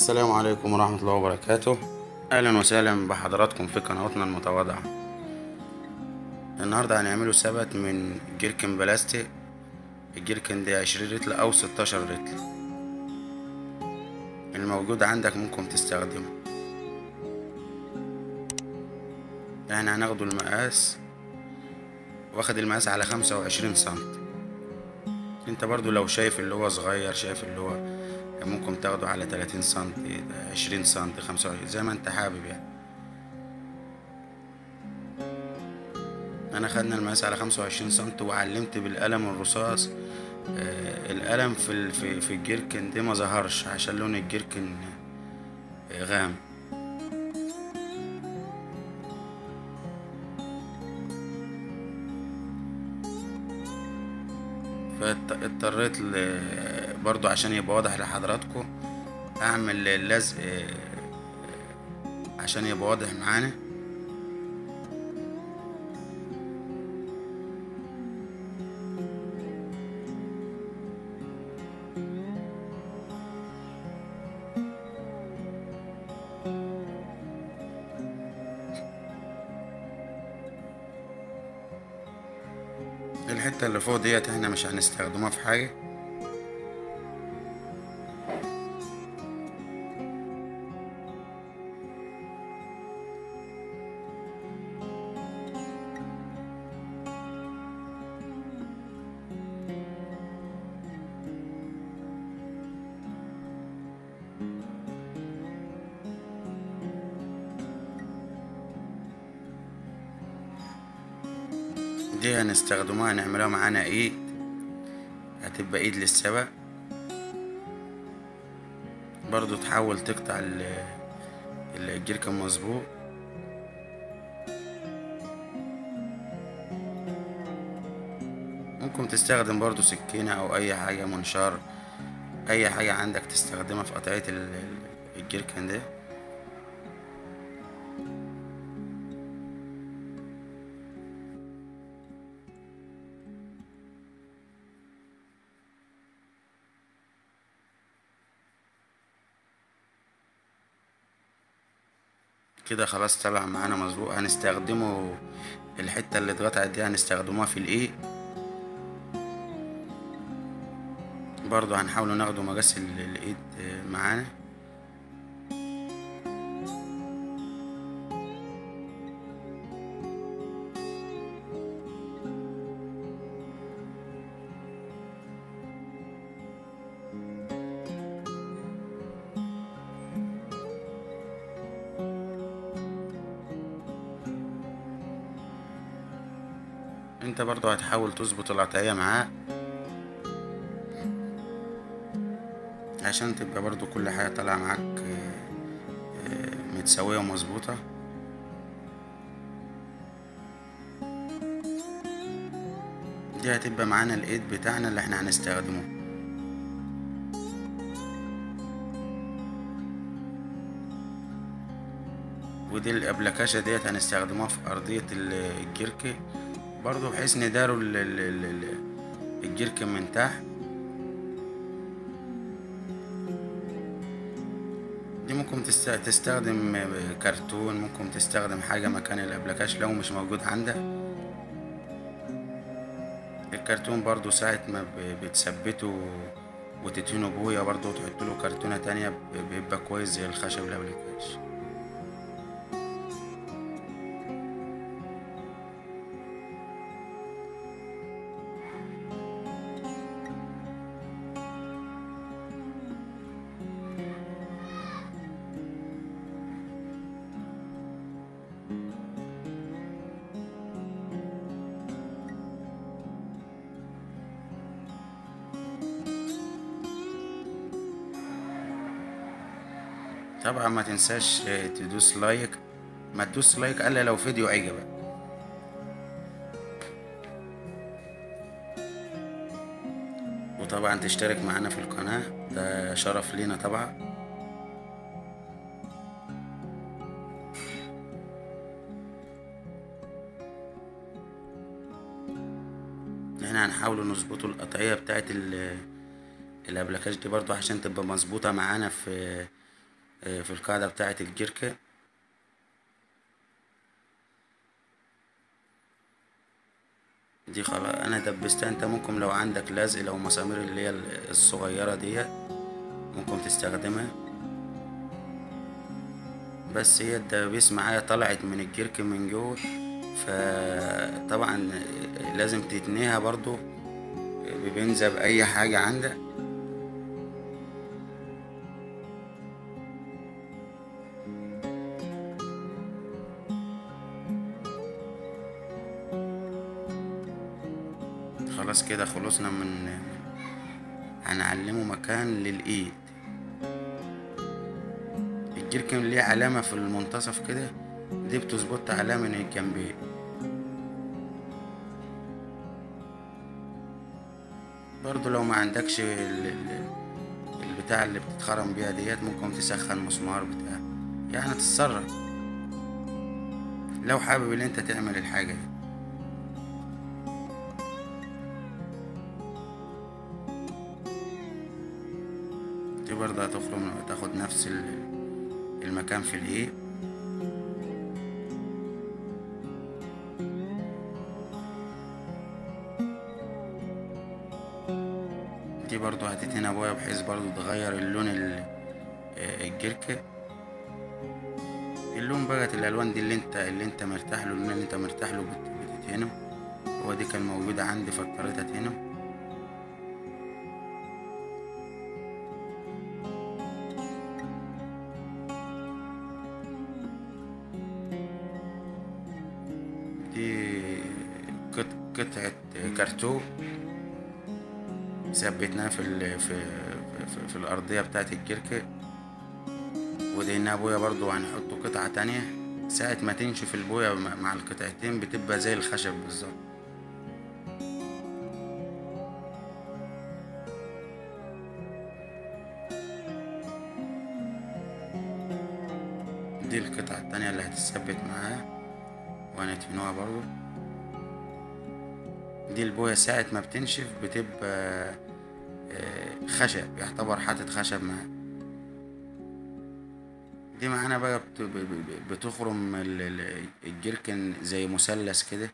السلام عليكم ورحمة الله وبركاته أهلا وسهلا بحضراتكم في قناتنا المتواضعة النهاردة هنعمله ثبت من جيركن بلاستيك الجيركن دي عشرين رتل أو ستاشر رتل الموجود عندك ممكن تستخدمه احنا هناخده المقاس واخد المقاس على خمسة وعشرين سنتي انت برضو لو شايف اللي هو صغير شايف اللي هو ممكن تاخده على تلاتين سنتي عشرين سنتي خمسة وعشرين زي ما انت حابب يعني انا خدنا المقاس على خمسة وعشرين سنتي وعلمت بالقلم الرصاص آه القلم في ال- في في الجيركن دي ما ظهرش عشان لون الجيركن آه، غامق فاضطريت ل- برضو عشان يبقى واضح لحضراتكم اعمل لزق آه، عشان يبقى واضح معانا الحتة اللي فوق ديت احنا مش هنستخدمها في حاجة دي هنستخدموها هنعملوها معانا ايد هتبقى ايد للسبق برضو تحاول تقطع ال- ال- الجيركن مظبوط ممكن تستخدم برضو سكينة او اي حاجة منشار اي حاجة عندك تستخدمها في قطعية ال- ال- الجيركن ده كده خلاص طلع معانا مظبوط هنستخدمه الحتة اللي اتقطعت دي هنستخدموها في الايه برضو هنحاول ناخده مقاس ال- الايد معانا انت برضو هتحاول تظبط القطعية معاه عشان تبقى برضو كل حاجة طالعة معاك آه، آه، متساوية ومظبوطة دي هتبقى معانا الايد بتاعنا اللي احنا هنستخدمه ودي الابلكاشة ديت هنستخدموها في ارضية ال- الجيركي برضو بحيث نداروا ال- ال- ال- ال- الجيركن من تحت دي ممكن تست- تستخدم كرتون ممكن تستخدم حاجة مكان الابلكاش لو مش موجود عندك الكرتون برضو ساعة ما ب- بتثبته وتدهنه بويا برضو تحط له كرتونة تانية ب- بيبقى كويس زي الخشب الابلكاش طبعا ما تنساش تدوس لايك ما تدوس لايك الا لو فيديو عجبك وطبعا تشترك معنا في القناة ده شرف لينا طبعا احنا هنحاول نظبطوا القطعية بتاعت ال- الابلكاش دي برضو عشان تبقى مظبوطة معانا في آه، في القاعدة بتاعة الجركة دي خلاص انا دبستها انت ممكن لو عندك لزق لو مسامير اللي هي الصغيرة دي ممكن تستخدمها بس هي الدبابيس معايا طلعت من الجرك من جوه فطبعا لازم تتنيها برضو ببنزة بأي حاجة عندك خلاص كده خلصنا من هنعلمه مكان للإيد الجيركن ليه علامة في المنتصف كده دي بتظبط علامة من الجنبين برضو لو ما عندكش ال- ال- البتاع اللي بتتخرم بيها ديت ممكن تسخن مسمار بتاع يعني تتصرف لو حابب ان انت تعمل الحاجة دي دي برضه هتخرم تاخد نفس ال- المكان في الايه دي برضو هتتهنا ابويا بحيث برضو تغير اللون ال- آه، الجركة اللون بقت الالوان دي اللي انت اللي انت مرتاح له اللون اللي انت مرتاح له بت- بتدهنه هو دي كان موجودة عندي فاضطريت ادهنه دي قط- قطعة كرتون ثبتناها في ال في في, في الأرضية بتاعة الجركة ودهنا بويا برضو هنحط قطعة تانية ساعة ما تنشف البويا مع مع القطعتين بتبقى زي الخشب بالظبط دي القطعة التانية اللي هتثبت معاها وهندهنوها برضو دي البوية ساعة ما بتنشف بتبقى آه، خشب يعتبر حاطط خشب معاه دي معانا بقى بت- ب- ب- بتخرم ال- ال- الجركن زي مثلث كده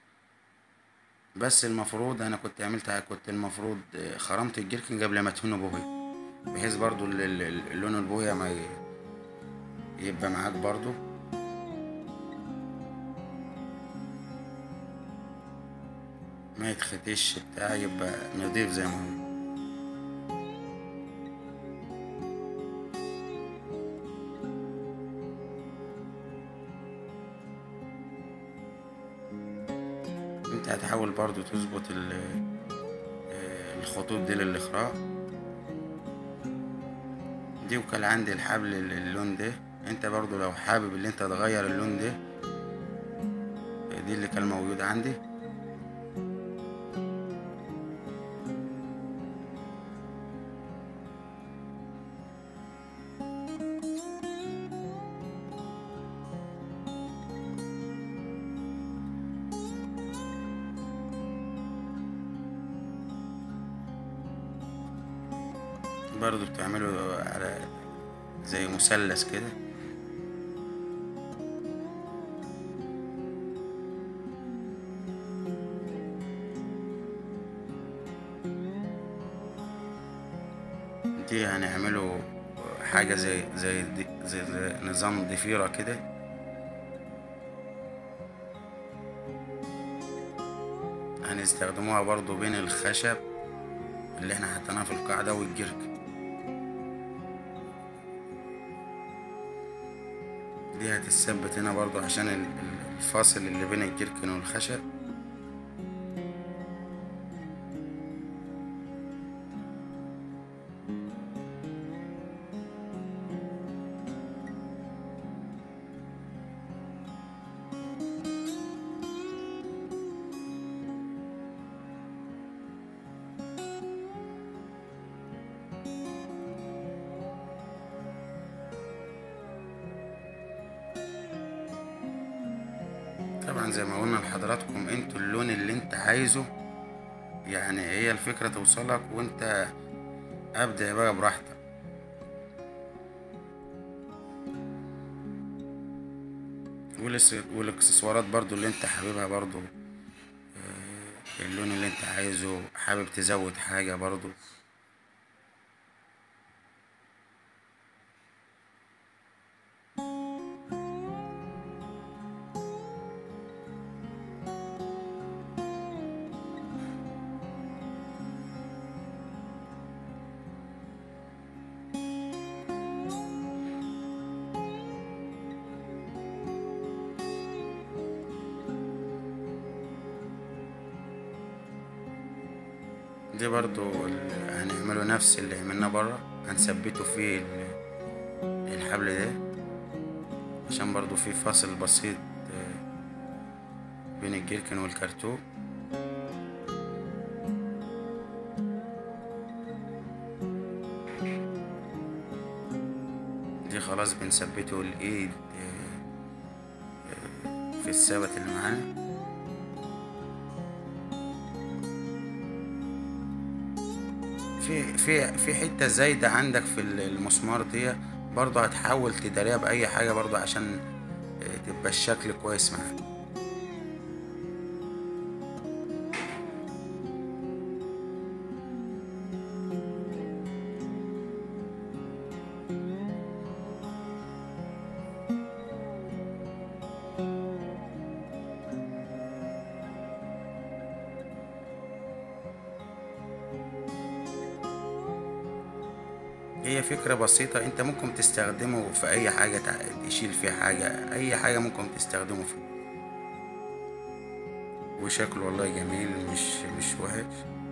بس المفروض انا كنت عملت كنت المفروض آه، خرمت الجركن قبل ما ادهنه بوهي بحيث برضو ال- ال- ال- اللون البوهية ما ي- يبقى معاك برضو ما يتختش بتاع يبقى نضيف زي ما هو انت هتحاول برضو تظبط ال- آه، الخطوط دي للاخراء دي وكان عندي الحبل ال- اللون ده انت برضو لو حابب اللي انت تغير اللون ده دي اللي كان موجود عندي برضو بتعمله على زي مثلث كده دي هنعمله حاجة زي زي دي زي, زي نظام ضفيرة كده هنستخدموها برضو بين الخشب اللي احنا حطيناه في القاعدة والجرك دي هتثبت هنا برضو عشان ال- ال- الفاصل اللي بين الجركن والخشب طبعا زي ما قلنا لحضراتكم انتوا اللون اللي انت عايزه يعني هي الفكرة توصلك وانت ابدع بقى براحتك والإس- والاكسسوارات برضو اللي انت حاببها برضو آه، اللون اللي انت عايزه حابب تزود حاجة برضو دي برضو ال- هنعمله نفس اللي عملناه برا هنثبته فيه ال- الحبل ده عشان برضو في فاصل بسيط آه، بين الجيركن والكرتون دي خلاص بنثبته الايد آه، آه، في الثبت اللي معانا في في في حتة زايدة عندك في المسمار دي برضه هتحاول تداريها بأي حاجة برضه عشان آه، تبقى الشكل كويس معاك هي فكرة بسيطة انت ممكن تستخدمه في اي حاجة تع- تشيل فيها حاجة اي حاجة ممكن تستخدمه فيه وشكله والله جميل مش مش وحش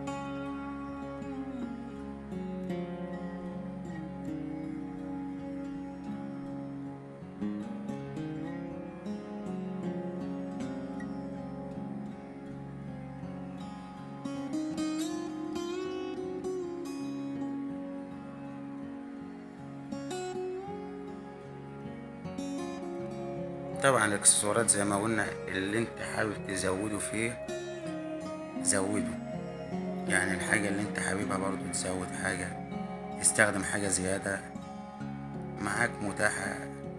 طبعا الاكسسوارات زي ما قلنا اللي انت حابب تزوده فيه زوده يعني الحاجة اللي انت حاببها برضو تزود حاجة تستخدم حاجة زيادة معاك متاحة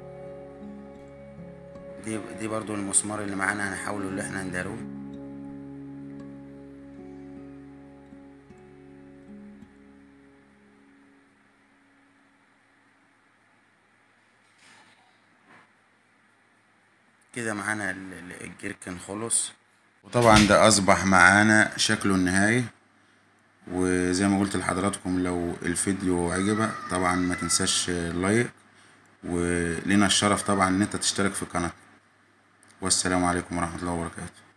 دي دي برضو المسمار اللي معانا هنحاوله اللي احنا نداروه كده معانا ال- ال- الجيركن خلص وطبعا ده اصبح معانا شكله النهائي وزي ما قلت لحضراتكم لو الفيديو عجبك طبعا ما تنساش لايك ولينا الشرف طبعا ان انت تشترك في القناة والسلام عليكم ورحمة الله وبركاته